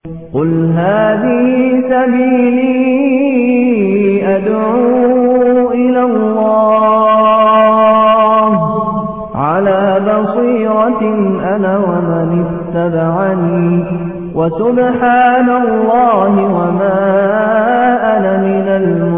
قل هذه سبيلي أدعو إلى الله على بصيرة أنا ومن اتبعني وسبحان الله وما أنا من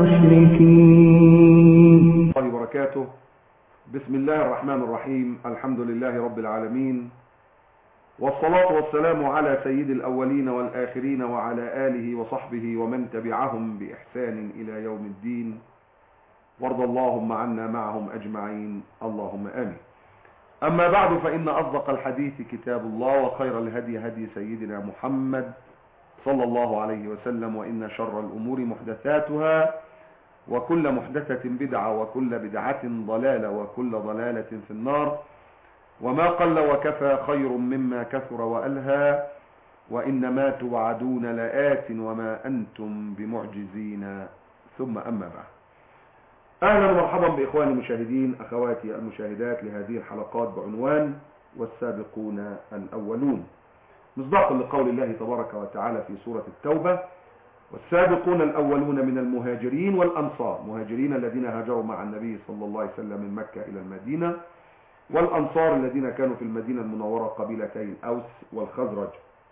المشركين الله وبركاته بسم الله الرحمن الرحيم الحمد لله رب العالمين والصلاة والسلام على سيد الأولين والآخرين وعلى آله وصحبه ومن تبعهم بإحسان إلى يوم الدين وارض اللهم عنا معهم أجمعين اللهم آمين أما بعد فإن أصدق الحديث كتاب الله وخير الهدي هدي سيدنا محمد صلى الله عليه وسلم وإن شر الأمور محدثاتها وكل محدثة بدعة وكل بدعة ضلالة وكل ضلالة في النار وما قل وكفى خير مما كثر وألهى وإنما توعدون لآت وما أنتم بمعجزين ثم أما بعد أهلا ومرحبا بإخواني المشاهدين أخواتي المشاهدات لهذه الحلقات بعنوان والسابقون الأولون مصداقا لقول الله تبارك وتعالى في سورة التوبة والسابقون الأولون من المهاجرين والأنصار مهاجرين الذين هاجروا مع النبي صلى الله عليه وسلم من مكة إلى المدينة والأنصار الذين كانوا في المدينة المنورة قبيلتي الأوس والخزرج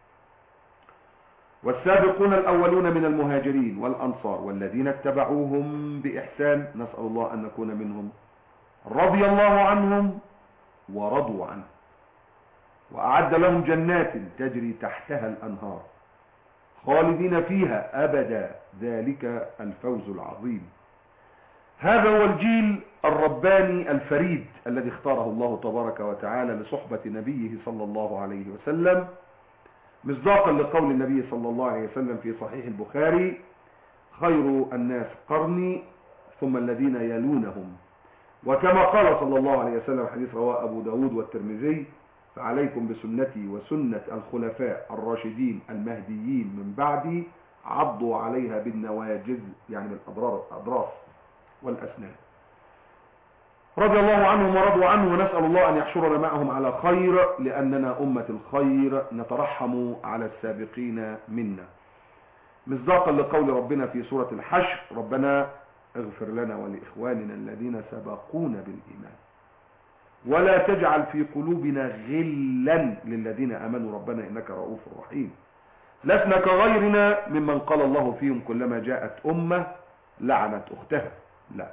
والسابقون الأولون من المهاجرين والأنصار والذين اتبعوهم بإحسان نسأل الله أن نكون منهم رضي الله عنهم ورضوا عنه وأعد لهم جنات تجري تحتها الأنهار خالدين فيها أبدا ذلك الفوز العظيم هذا هو الجيل الرباني الفريد الذي اختاره الله تبارك وتعالى لصحبة نبيه صلى الله عليه وسلم مصداقا لقول النبي صلى الله عليه وسلم في صحيح البخاري خير الناس قرني ثم الذين يلونهم وكما قال صلى الله عليه وسلم حديث رواه أبو داود والترمذي فعليكم بسنتي وسنة الخلفاء الراشدين المهديين من بعدي عضوا عليها بالنواجذ يعني بالأضراس والأسنان رضي الله عنهم ورضوا عنه ونسأل الله أن يحشرنا معهم على خير لأننا أمة الخير نترحم على السابقين منا مصداقا لقول ربنا في سورة الحشر ربنا اغفر لنا ولإخواننا الذين سبقونا بالإيمان ولا تجعل في قلوبنا غلا للذين أمنوا ربنا إنك رؤوف رحيم لسنا كغيرنا ممن قال الله فيهم كلما جاءت أمة لعنت أختها لا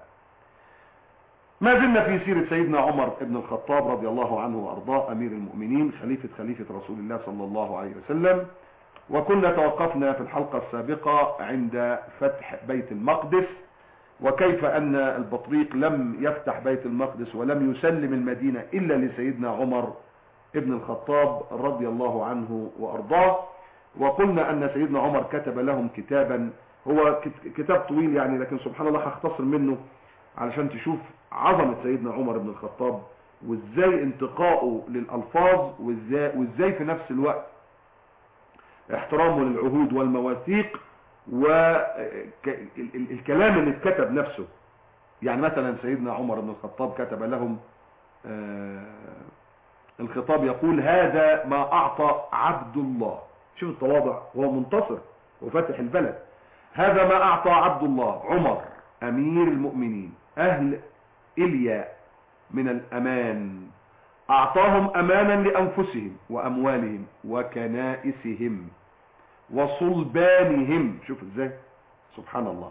ما زلنا في سيرة سيدنا عمر بن الخطاب رضي الله عنه وأرضاه أمير المؤمنين خليفة خليفة رسول الله صلى الله عليه وسلم وكنا توقفنا في الحلقة السابقة عند فتح بيت المقدس وكيف أن البطريق لم يفتح بيت المقدس ولم يسلم المدينة إلا لسيدنا عمر ابن الخطاب رضي الله عنه وأرضاه وقلنا أن سيدنا عمر كتب لهم كتابا هو كتاب طويل يعني لكن سبحان الله هختصر منه علشان تشوف عظمة سيدنا عمر بن الخطاب وازاي انتقائه للألفاظ وازاي, وازاي في نفس الوقت احترامه للعهود والمواثيق والكلام اللي اتكتب نفسه يعني مثلا سيدنا عمر بن الخطاب كتب لهم الخطاب يقول هذا ما أعطى عبد الله شوف التواضع هو منتصر وفتح البلد هذا ما أعطى عبد الله عمر أمير المؤمنين أهل إلياء من الأمان أعطاهم أمانا لأنفسهم وأموالهم وكنائسهم وصلبانهم شوف ازاي سبحان الله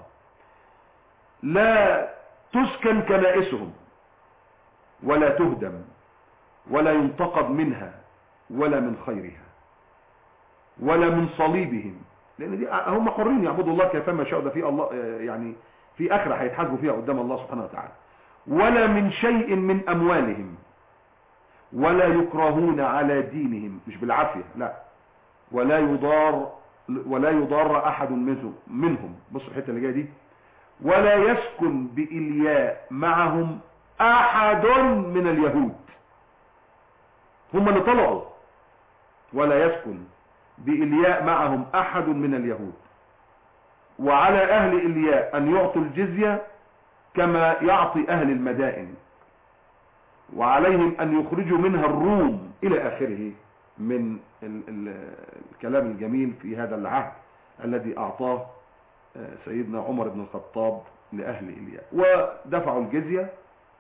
لا تسكن كنائسهم ولا تهدم ولا ينتقد منها ولا من خيرها ولا من صليبهم لان دي هم حرين يعبدوا الله كيفما شاء ده في الله يعني في اخره هيتحاسبوا فيها قدام الله سبحانه وتعالى ولا من شيء من اموالهم ولا يكرهون على دينهم مش بالعافيه لا ولا يضار ولا يضار احد منهم منهم بصوا الحته اللي جايه دي ولا يسكن بإلياء معهم احد من اليهود هم اللي طلعوا ولا يسكن بإلياء معهم احد من اليهود وعلى اهل إلياء ان يعطوا الجزية كما يعطي اهل المدائن وعليهم ان يخرجوا منها الروم الى اخره من ال ال الكلام الجميل في هذا العهد الذي أعطاه سيدنا عمر بن الخطاب لأهل إلياء ودفعوا الجزية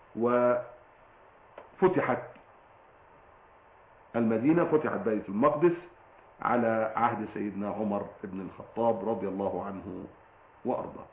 وفتحت المدينة فتحت بيت المقدس على عهد سيدنا عمر بن الخطاب رضي الله عنه وأرضاه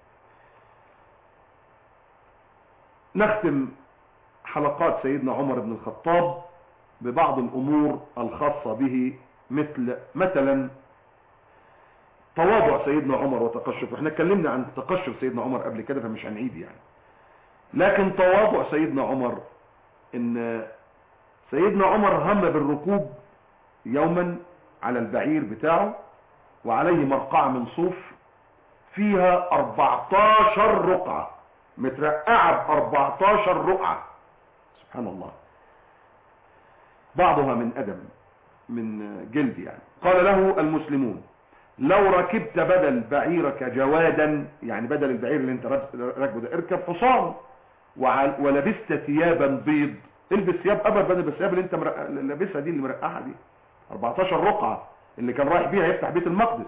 نختم حلقات سيدنا عمر بن الخطاب ببعض الأمور الخاصة به مثل مثلا تواضع سيدنا عمر وتقشف احنا اتكلمنا عن تقشف سيدنا عمر قبل كده فمش هنعيد يعني لكن تواضع سيدنا عمر ان سيدنا عمر هم بالركوب يوما على البعير بتاعه وعليه مرقعة من صوف فيها 14 رقعة مترقعة ب 14 رقعة سبحان الله بعضها من أدم من جلد يعني قال له المسلمون لو ركبت بدل بعيرك جوادا يعني بدل البعير اللي انت راكبه ده اركب حصان ولبست ثيابا بيض البس ثياب ابر بدل الثياب اللي انت لابسها دي اللي مرقعها دي 14 رقعه اللي كان رايح بيها يفتح بيت المقدس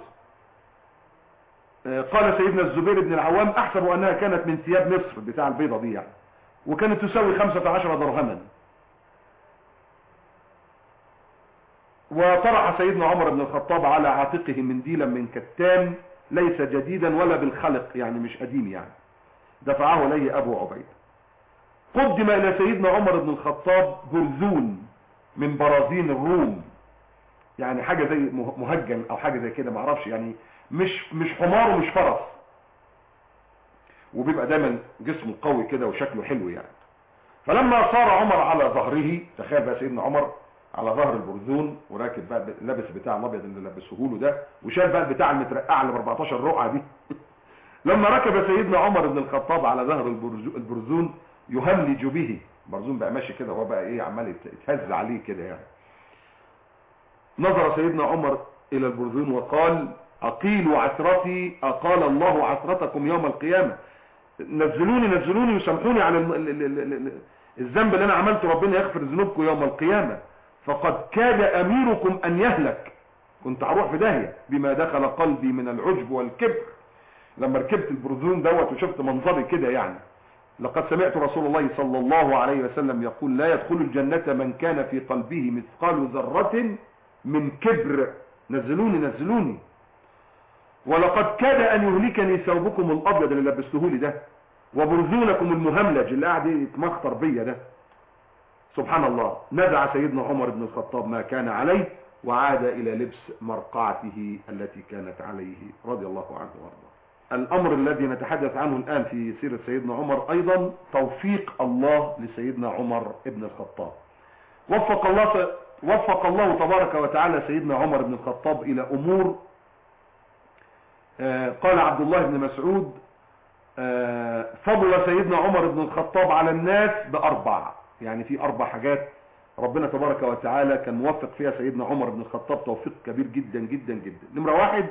قال سيدنا الزبير بن العوام احسب انها كانت من ثياب مصر بتاع البيضه دي يعني وكانت تساوي 15 درهما وطرح سيدنا عمر بن الخطاب على عاتقه منديلا من كتان ليس جديدا ولا بالخلق يعني مش قديم يعني دفعه اليه ابو عبيد قدم الى سيدنا عمر بن الخطاب برزون من برازين الروم يعني حاجة زي مهجن او حاجة زي كده معرفش يعني مش مش حمار ومش فرس وبيبقى دايما جسمه قوي كده وشكله حلو يعني فلما صار عمر على ظهره تخيل بقى سيدنا عمر على ظهر البرزون وراكب بقى لابس بتاع الابيض اللي لبسه له ده وشال بقى البتاع المترقعه اللي ب 14 رقعه دي لما ركب سيدنا عمر بن الخطاب على ظهر البرزون يهملج به برزون بقى ماشي كده هو بقى ايه عمال يتهز عليه كده يعني نظر سيدنا عمر الى البرزون وقال اقيلوا عثرتي اقال الله عثرتكم يوم القيامة نزلوني نزلوني وسامحوني على الذنب اللي انا عملته ربنا يغفر ذنوبكم يوم القيامة فقد كاد اميركم ان يهلك كنت هروح في داهية بما دخل قلبي من العجب والكبر لما ركبت البرزون دوت وشفت منظري كده يعني لقد سمعت رسول الله صلى الله عليه وسلم يقول لا يدخل الجنة من كان في قلبه مثقال ذرة من كبر نزلوني نزلوني ولقد كاد ان يهلكني ثوبكم الابيض اللي لبسته لي ده وبرزونكم المهملج اللي قاعد يتمخطر بيا ده سبحان الله نزع سيدنا عمر بن الخطاب ما كان عليه وعاد الى لبس مرقعته التي كانت عليه رضي الله عنه وارضاه الامر الذي نتحدث عنه الان في سيرة سيدنا عمر ايضا توفيق الله لسيدنا عمر بن الخطاب وفق الله وفق الله تبارك وتعالى سيدنا عمر بن الخطاب الى امور قال عبد الله بن مسعود فضل سيدنا عمر بن الخطاب على الناس باربع يعني في اربع حاجات ربنا تبارك وتعالى كان موفق فيها سيدنا عمر بن الخطاب توفيق كبير جدا جدا جدا نمرة واحد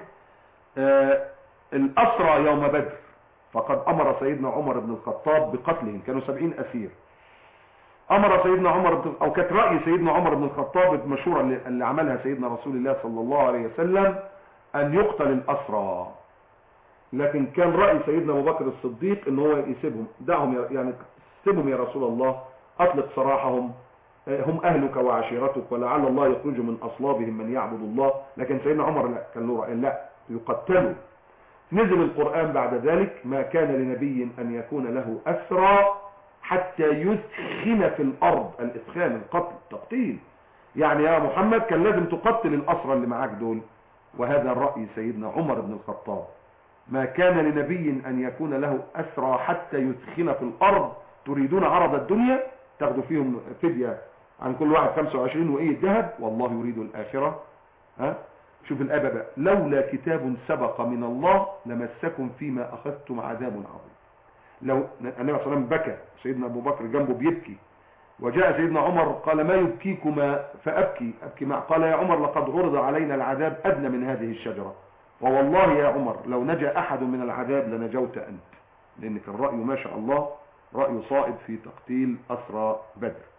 الاسرى يوم بدر فقد امر سيدنا عمر بن الخطاب بقتلهم كانوا سبعين اسير امر سيدنا عمر او كانت راي سيدنا عمر بن الخطاب المشوره اللي عملها سيدنا رسول الله صلى الله عليه وسلم ان يقتل الاسرى لكن كان راي سيدنا ابو بكر الصديق ان هو يسيبهم دعهم يعني سيبهم يا رسول الله اطلق سراحهم هم اهلك وعشيرتك ولعل الله يخرج من اصلابهم من يعبد الله لكن سيدنا عمر لا كان له راي لا يقتلوا نزل القران بعد ذلك ما كان لنبي ان يكون له اسرى حتى يثخن في الارض الاسخان القتل التقتيل يعني يا محمد كان لازم تقتل الاسرى اللي معاك دول وهذا الرأي سيدنا عمر بن الخطاب ما كان لنبي ان يكون له اسرى حتى يثخن في الارض تريدون عرض الدنيا تاخدوا فيهم فدية عن كل واحد 25 وإيه الذهب والله يريد الآخرة ها شوف الآبة بقى لولا كتاب سبق من الله لمسكم فيما أخذتم عذاب عظيم لو النبي صلى الله عليه وسلم بكى سيدنا أبو بكر جنبه بيبكي وجاء سيدنا عمر قال ما يبكيكما فأبكي أبكي مع قال يا عمر لقد عرض علينا العذاب أدنى من هذه الشجرة ووالله يا عمر لو نجا أحد من العذاب لنجوت أنت لأن كان رأيه ما شاء الله رأي صائب في تقتيل أسرى بدر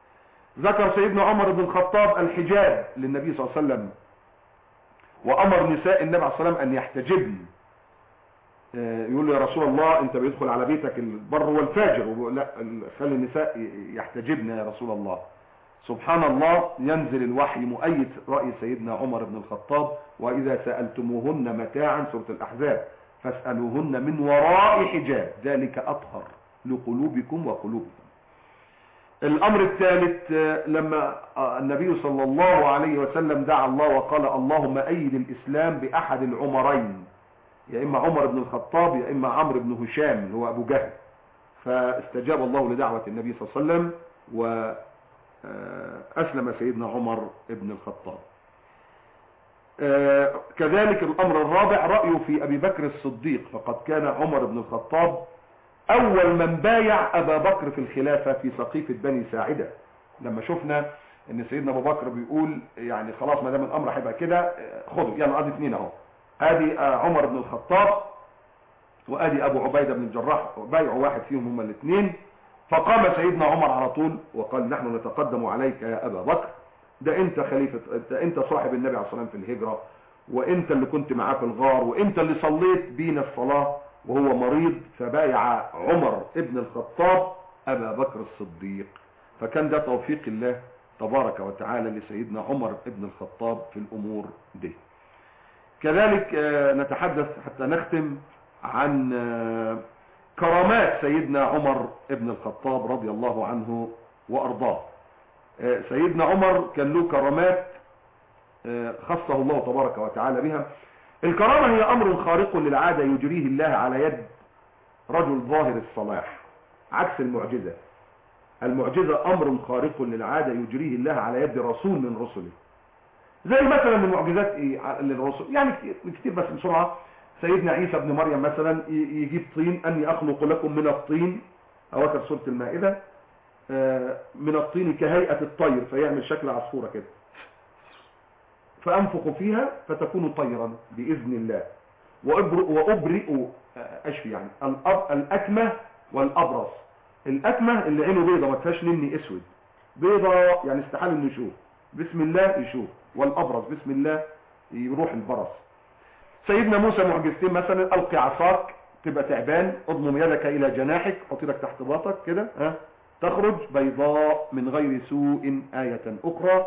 ذكر سيدنا عمر بن الخطاب الحجاب للنبي صلى الله عليه وسلم وامر نساء النبي عليه الصلاه والسلام ان يحتجبن آه، يقول له يا رسول الله انت بيدخل على بيتك البر والفاجر وبيقول لا ال- خلي النساء يحتجبن يا رسول الله سبحان الله ينزل الوحي مؤيد رأي سيدنا عمر بن الخطاب وإذا سألتموهن متاعا سورة الأحزاب فاسألوهن من وراء حجاب ذلك أطهر لقلوبكم وقلوبكم الأمر الثالث آه، لما آه، النبي صلى الله عليه وسلم دعا الله وقال اللهم أيد الإسلام بأحد العمرين يا إما عمر بن الخطاب يا إما عمرو بن هشام اللي هو أبو جهل فاستجاب الله لدعوة النبي صلى الله عليه وسلم وأسلم سيدنا عمر بن الخطاب آه، كذلك الأمر الرابع رأيه في أبي بكر الصديق فقد كان عمر بن الخطاب أول من بايع أبا بكر في الخلافة في سقيفة بني ساعدة لما شفنا ان سيدنا ابو بكر بيقول يعني خلاص ما دام الامر هيبقى كده آه، خدوا يلا ادي اثنين اهو ادي آه، عمر بن الخطاب وادي ابو عبيده بن الجراح بايعوا واحد فيهم هما الاثنين فقام سيدنا عمر على طول وقال نحن نتقدم عليك يا ابا بكر ده انت خليفه انت, انت صاحب النبي عليه الصلاه والسلام في الهجره وانت اللي كنت معاه في الغار وانت اللي صليت بينا الصلاه وهو مريض فبايع عمر ابن الخطاب ابا بكر الصديق فكان ده توفيق الله تبارك وتعالى لسيدنا عمر ابن الخطاب في الامور دي كذلك آه، نتحدث حتى نختم عن آه، كرامات سيدنا عمر ابن الخطاب رضي الله عنه وارضاه آه، سيدنا عمر كان له كرامات آه، خصه الله تبارك وتعالى بها الكرامة هي امر خارق للعادة يجريه الله على يد رجل ظاهر الصلاح عكس المعجزة المعجزة امر خارق للعادة يجريه الله على يد رسول من رسله زي مثلا من معجزات ايه ع- للرسل يعني كتير, كتير بس بسرعة سيدنا عيسى ابن مريم مثلا ي- يجيب طين اني اخلق لكم من الطين اواخر سورة المائدة آه، من الطين كهيئة الطير فيعمل شكل عصفورة كده فانفخ فيها فتكون طيرا باذن الله وأبرئ, وأبرئ آه، اشفي يعني الأب الاكمه والابرص الاكمه اللي عينه بيضه ما فيهاش نني اسود بيضه يعني استحال انه يشوف بسم الله يشوف والابرص بسم الله يروح البرص سيدنا موسى معجزتين مثلا القي عصاك تبقى تعبان اضمم يدك الى جناحك حط ايدك تحت باطك كده ها تخرج بيضاء من غير سوء آية أخرى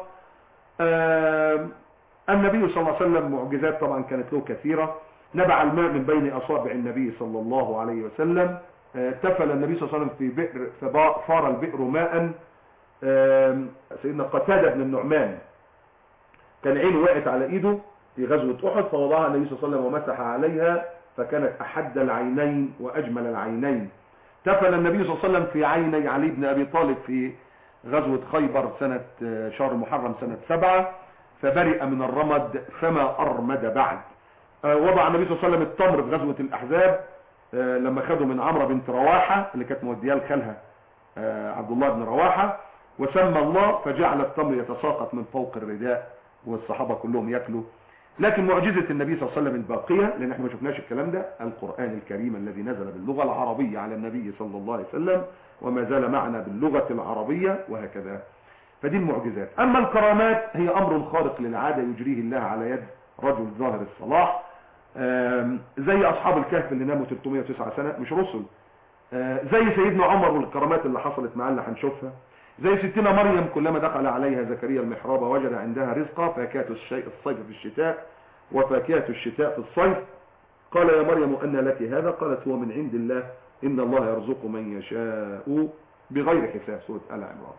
آم، النبي صلى الله عليه وسلم معجزات طبعا كانت له كثيرة نبع الماء من بين أصابع النبي صلى الله عليه وسلم آه، تفل النبي صلى الله عليه وسلم في بئر فار البئر ماء آم، سيدنا قتادة بن النعمان كان عينه وقعت على ايده في غزوة احد فوضعها النبي صلى الله عليه وسلم ومسح عليها فكانت احد العينين واجمل العينين تفل النبي صلى الله عليه وسلم في عيني علي بن ابي طالب في غزوة خيبر سنة آه، شهر محرم سنة سبعة فبرئ من الرمد فما ارمد بعد آه، وضع النبي صلى الله عليه وسلم التمر في غزوة الاحزاب آه، لما خدوا من عمرو بنت رواحة اللي كانت مودياه لخالها آه، عبد الله بن رواحة وسمى الله فجعل التمر يتساقط من فوق الرداء والصحابة كلهم ياكلوا لكن معجزة النبي صلى الله عليه وسلم الباقية لان احنا ما شفناش الكلام ده القرآن الكريم الذي نزل باللغة العربية على النبي صلى الله عليه وسلم وما زال معنا باللغة العربية وهكذا فدي المعجزات اما الكرامات هي امر خارق للعادة يجريه الله على يد رجل ظاهر الصلاح آم، زي اصحاب الكهف اللي ناموا 309 سنة مش رسل آه، زي سيدنا عمر والكرامات اللي حصلت معاه اللي هنشوفها زي ستنا مريم كلما دخل عليها زكريا المحراب وجد عندها رزقا فاكهة الشيء الصيف في الشتاء وفاكهة الشتاء في الصيف قال يا مريم أن لك هذا قالت هو من عند الله إن الله يرزق من يشاء بغير حساب سورة آل عمران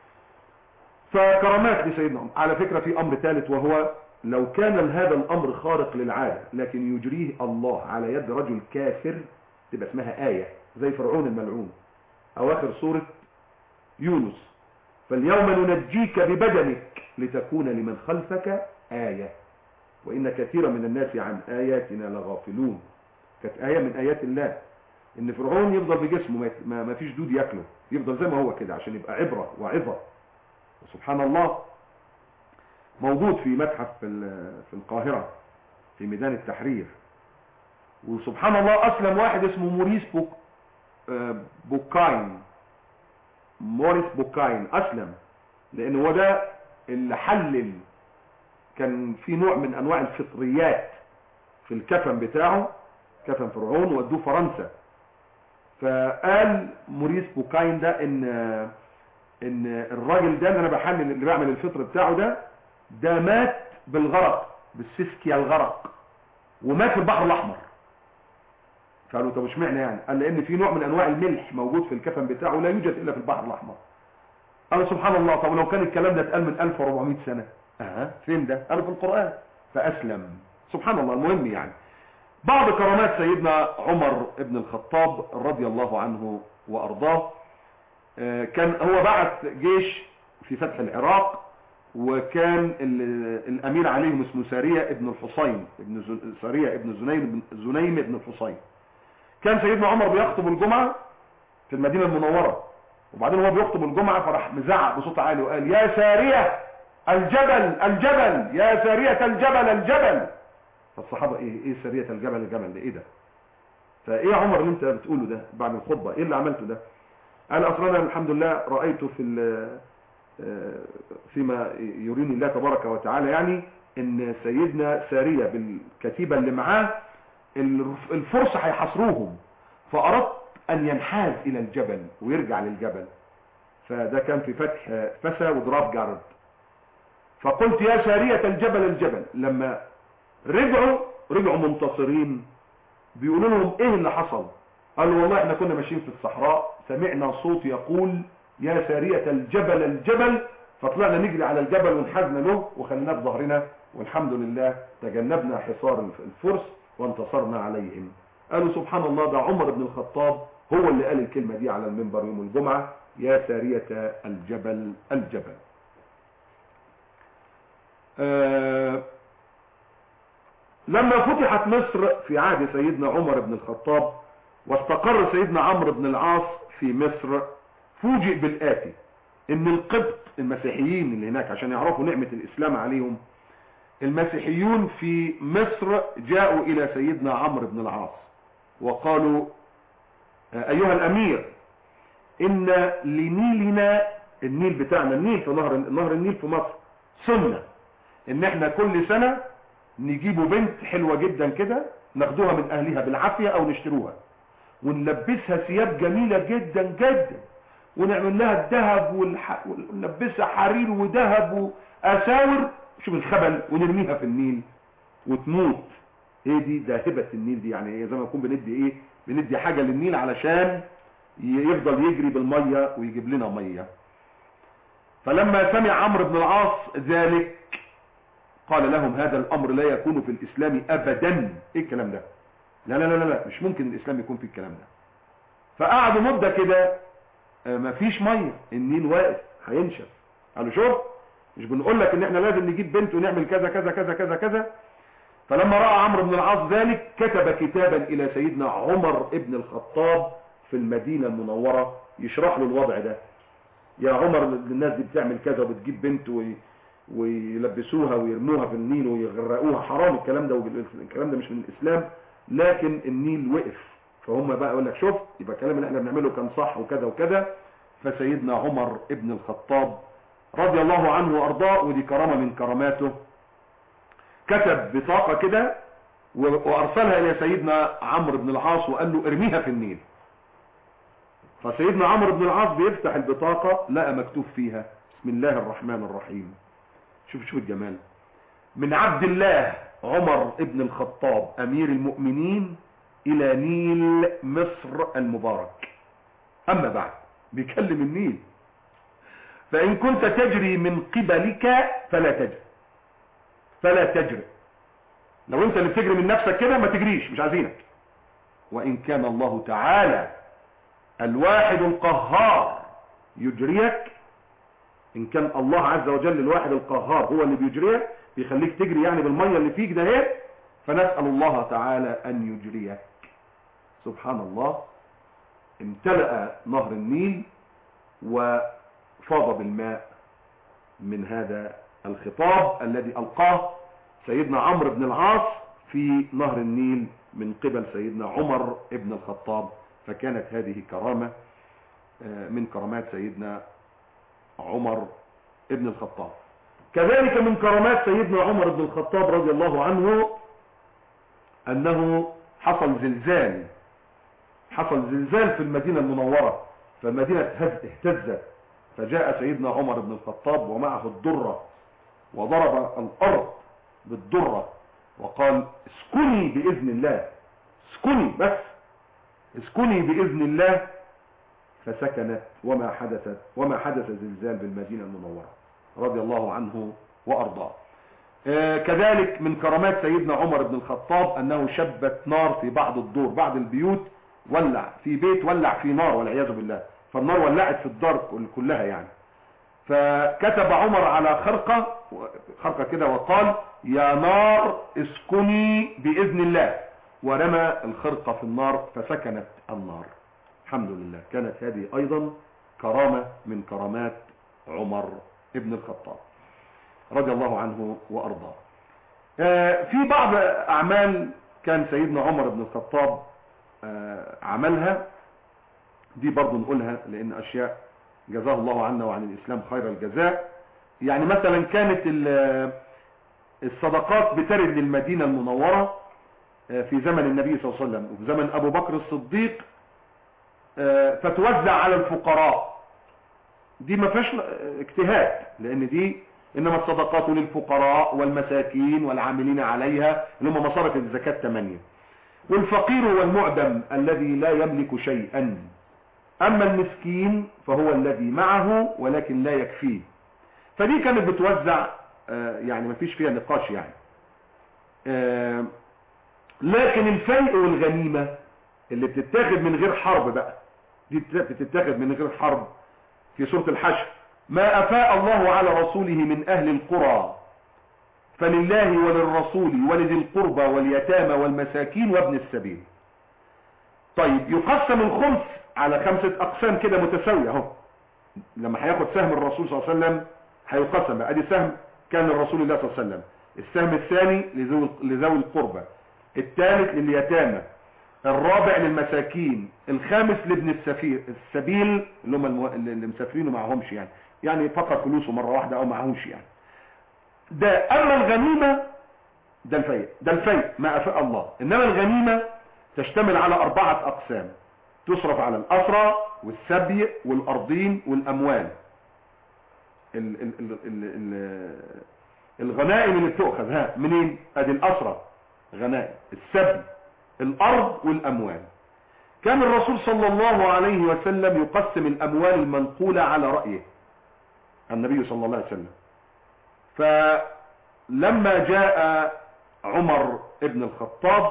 فكرامات لسيدنا عمر على فكرة في أمر ثالث وهو لو كان هذا الأمر خارق للعادة لكن يجريه الله على يد رجل كافر تبقى اسمها آية زي فرعون الملعون أواخر سورة يونس فاليوم ننجيك ببدنك لتكون لمن خلفك آية وإن كثيرا من الناس عن آياتنا لغافلون كانت آية من آيات الله إن فرعون يفضل بجسمه ما- ما ما فيش دود ياكله يفضل زي ما هو كده عشان يبقى عبرة وعظة وسبحان الله موجود في متحف في ال- في القاهرة في ميدان التحرير وسبحان الله أسلم واحد اسمه موريس بوك آه، بوكاين موريس بوكاين أسلم لان هو ده اللي حلل كان في نوع من انواع الفطريات في الكفن بتاعه كفن فرعون ودوه فرنسا فقال موريس بوكاين ده ان ان الراجل ده اللي انا بحلل اللي بعمل الفطر بتاعه ده ده مات بالغرق بالسيسكيا الغرق ومات في البحر الاحمر قالوا طب اشمعنى يعني قال لان في نوع من انواع الملح موجود في الكفن بتاعه لا يوجد الا في البحر الاحمر قال سبحان الله طب لو كان الكلام ده اتقال من 1400 سنه اه فين ده قالوا في القران فاسلم سبحان الله المهم يعني بعض كرامات سيدنا عمر بن الخطاب رضي الله عنه وارضاه آه، كان هو بعث جيش في فتح العراق وكان ال- الامير عليهم اسمه سارية ابن الحصين ابن ز- سارية ابن زنيم زنيم ابن الحصين كان سيدنا عمر بيخطب الجمعة في المدينة المنورة وبعدين هو بيخطب الجمعة فراح مزعق بصوت عالي وقال يا سارية الجبل الجبل يا سارية الجبل الجبل فالصحابة ايه ايه سارية الجبل الجبل ده ايه ده فايه يا عمر اللي انت بتقوله ده بعد الخطبة ايه اللي عملته ده قال اصلا انا الحمد لله رأيت في ال- آه، فيما يريني الله تبارك وتعالى يعني ان سيدنا سارية بالكتيبة اللي معاه الف- الفرس هيحاصروهم فاردت ان ينحاز الى الجبل ويرجع للجبل فده كان في فتح فسا وضراب جارد فقلت يا سارية الجبل الجبل لما رجعوا رجعوا منتصرين بيقولوا لهم ايه اللي حصل قالوا والله احنا كنا ماشيين في الصحراء سمعنا صوت يقول يا سارية الجبل الجبل فطلعنا نجري على الجبل وانحازنا له وخليناه بظهرنا والحمد لله تجنبنا حصار الفرس وانتصرنا عليهم قالوا سبحان الله ده عمر بن الخطاب هو اللي قال الكلمة دي على المنبر يوم الجمعة يا سارية الجبل الجبل آه لما فتحت مصر في عهد سيدنا عمر بن الخطاب واستقر سيدنا عمرو بن العاص في مصر فوجئ بالآتي ان القبط المسيحيين اللي هناك عشان يعرفوا نعمة الاسلام عليهم المسيحيون في مصر جاءوا الى سيدنا عمرو بن العاص وقالوا ايها الامير ان لنيلنا النيل بتاعنا النيل في نهر نهر النيل في مصر سنة ان احنا كل سنة نجيبوا بنت حلوة جدا كده ناخدوها من اهلها بالعافية او نشتروها ونلبسها ثياب جميلة جدا جدا ونعمل لها الذهب والح... ونلبسها حرير وذهب واساور شوف الخبل ونرميها في النيل وتموت هي دي ده هبة النيل دي يعني هي زي ما نكون بندي ايه بندي حاجة للنيل علشان يفضل يجري بالمية ويجيب لنا مية فلما سمع عمرو بن العاص ذلك قال لهم هذا الامر لا يكون في الاسلام ابدا ايه الكلام ده لا لا لا لا مش ممكن الاسلام يكون فيه الكلام ده فقعدوا مدة كده مفيش مية النيل واقف هينشف قالوا شوف مش بنقول لك ان احنا لازم نجيب بنت ونعمل كذا كذا كذا كذا كذا فلما رأى عمرو بن العاص ذلك كتب كتابا الى سيدنا عمر ابن الخطاب في المدينة المنورة يشرح له الوضع ده يا عمر الناس دي بتعمل كذا وبتجيب بنت وي ويلبسوها ويرموها في النيل ويغرقوها حرام الكلام ده الكلام ده مش من الاسلام لكن النيل وقف فهم بقى يقول لك شوف يبقى الكلام اللي احنا بنعمله كان صح وكذا وكذا فسيدنا عمر ابن الخطاب رضي الله عنه وارضاه ودي كرامة من كراماته كتب بطاقة كده وارسلها الى سيدنا عمرو بن العاص وقال له ارميها في النيل فسيدنا عمرو بن العاص بيفتح البطاقة لقى مكتوب فيها بسم الله الرحمن الرحيم شوف شوف الجمال من عبد الله عمر ابن الخطاب امير المؤمنين الى نيل مصر المبارك اما بعد بيكلم النيل فان كنت تجري من قبلك فلا تجري فلا تجري لو انت اللي بتجري من نفسك كده ما تجريش مش عايزينك وان كان الله تعالى الواحد القهار يجريك ان كان الله عز وجل الواحد القهار هو اللي بيجريك بيخليك تجري يعني بالمية اللي فيك ده هيك فنسأل الله تعالى ان يجريك سبحان الله امتلأ نهر النيل وفاض بالماء من هذا الخطاب الذي ألقاه سيدنا عمرو بن العاص في نهر النيل من قبل سيدنا عمر بن الخطاب فكانت هذه كرامة من كرامات سيدنا عمر ابن الخطاب كذلك من كرامات سيدنا عمر بن الخطاب رضي الله عنه انه حصل زلزال حصل زلزال في المدينة المنورة فالمدينة اهتزت فجاء سيدنا عمر بن الخطاب ومعه الدرة وضرب الارض بالدرة وقال اسكني باذن الله اسكني بس اسكني باذن الله فسكنت وما حدثت وما حدث زلزال بالمدينة المنورة رضي الله عنه وارضاه آه كذلك من كرامات سيدنا عمر بن الخطاب انه شبت نار في بعض الدور بعض البيوت ولع في بيت ولع في نار والعياذ بالله فالنار ولعت في الدار كلها يعني فكتب عمر على خرقة خرقة كده وقال يا نار اسكني بإذن الله ورمى الخرقة في النار فسكنت النار الحمد لله كانت هذه أيضا كرامة من كرامات عمر ابن الخطاب رضي الله عنه وأرضاه في بعض أعمال كان سيدنا عمر بن الخطاب عملها دي برضو نقولها لأن أشياء جزاه الله عنا وعن الإسلام خير الجزاء يعني مثلا كانت الصدقات بترد للمدينة المنورة في زمن النبي صلى الله عليه وسلم وفي زمن أبو بكر الصديق فتوزع على الفقراء دي ما فيهاش اجتهاد لأن دي إنما الصدقات للفقراء والمساكين والعاملين عليها اللي هم مصارف الزكاة 8 والفقير هو المعدم الذي لا يملك شيئا أما المسكين فهو الذي معه ولكن لا يكفيه فدي كانت بتوزع يعني ما فيش فيها نقاش يعني لكن الفيء والغنيمة اللي بتتاخد من غير حرب بقى دي بتتاخد من غير حرب في سورة الحشر ما أفاء الله على رسوله من أهل القرى فلله وللرسول ولذي القربى واليتامى والمساكين وابن السبيل طيب يقسم الخمس على خمسة أقسام كده متساوية اهو لما هياخد سهم الرسول صلى الله عليه وسلم هيقسم ادي سهم كان الرسول الله صلى الله عليه وسلم السهم الثاني لذوي القربى الثالث لليتامى الرابع للمساكين الخامس لابن السفير السبيل اللي هم المو... اللي مسافرين ومعهمش يعني يعني فقط فلوسه مرة واحدة او معهوش يعني ده اما الغنيمة ده الفيء ده الفيء ما افاء الله انما الغنيمة تشتمل على اربعة اقسام تصرف على الاسرى والسبي والارضين والاموال ال ال ال ال ال الغنائم اللي بتؤخذ ها منين ادي الاسرى غنائم السبي الارض والاموال كان الرسول صلى الله عليه وسلم يقسم الاموال المنقولة على رأيه النبي صلى الله عليه وسلم فلما جاء عمر ابن الخطاب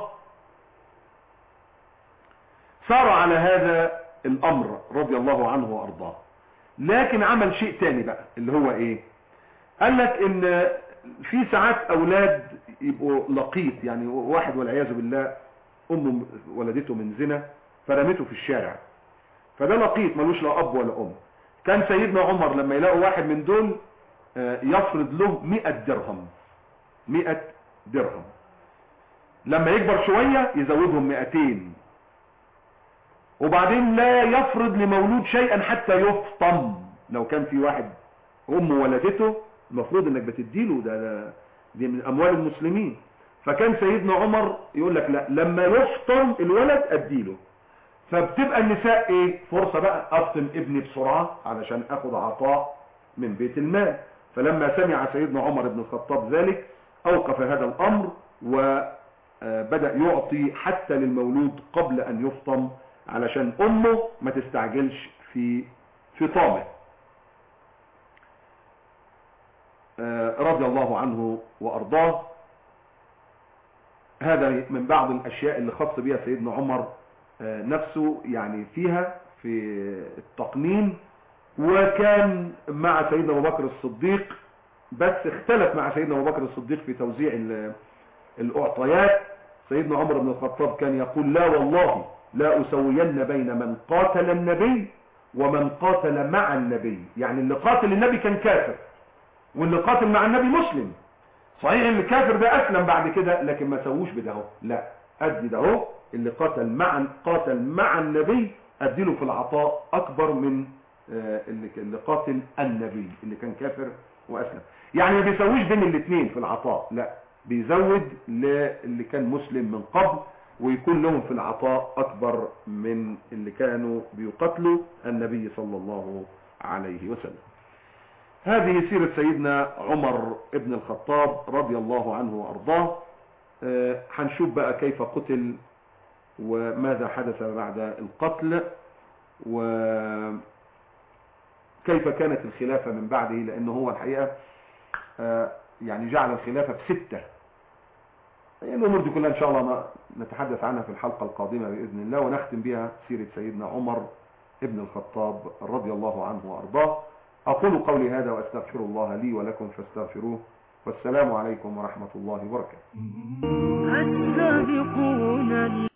سار على هذا الامر رضي الله عنه وارضاه لكن عمل شيء تاني بقى اللي هو ايه قال لك ان في ساعات اولاد يبقوا لقيط يعني واحد والعياذ بالله امه ولدته من زنا فرمته في الشارع فده لقيط ملوش لا اب ولا ام كان سيدنا عمر لما يلاقوا واحد من دول يفرض له 100 درهم 100 درهم لما يكبر شوية يزودهم 200 وبعدين لا يفرض لمولود شيئا حتى يفطم لو كان في واحد امه ولدته المفروض انك بتديله ده, ده دي من اموال المسلمين فكان سيدنا عمر يقول لك لا لما يفطم الولد اديله فبتبقى النساء ايه فرصة بقى افطم ابني بسرعة علشان اخد عطاء من بيت المال فلما سمع سيدنا عمر بن الخطاب ذلك اوقف هذا الامر وبدأ يعطي حتى للمولود قبل ان يفطم علشان امه ما تستعجلش في فطامه رضي الله عنه وارضاه هذا من بعض الاشياء اللي خص بها سيدنا عمر نفسه يعني فيها في التقنين وكان مع سيدنا ابو بكر الصديق بس اختلف مع سيدنا ابو بكر الصديق في توزيع الاعطيات سيدنا عمر بن الخطاب كان يقول لا والله لا اسوين بين من قاتل النبي ومن قاتل مع النبي يعني اللي قاتل النبي كان كافر واللي قاتل مع النبي مسلم صحيح ان الكافر ده اسلم بعد كده لكن ما سووش بده لا ادي ده اللي قاتل مع قاتل مع النبي اديله في العطاء اكبر من آه، اللي اللي قاتل النبي اللي كان كافر واسلم يعني ما بيسويش بين الاثنين في العطاء لا بيزود للي كان مسلم من قبل ويكون لهم في العطاء اكبر من اللي كانوا بيقتلوا النبي صلى الله عليه وسلم هذه سيرة سيدنا عمر ابن الخطاب رضي الله عنه وارضاه آه، هنشوف بقى كيف قتل وماذا حدث بعد القتل وكيف كانت الخلافة من بعده لأنه هو الحقيقة آه، يعني جعل الخلافة بستة الأمور دي كلها إن شاء الله ما نتحدث عنها في الحلقة القادمة بإذن الله ونختم بها سيرة سيدنا عمر ابن الخطاب رضي الله عنه وأرضاه أقول قولي هذا وأستغفر الله لي ولكم فاستغفروه والسلام عليكم ورحمة الله وبركاته السابقون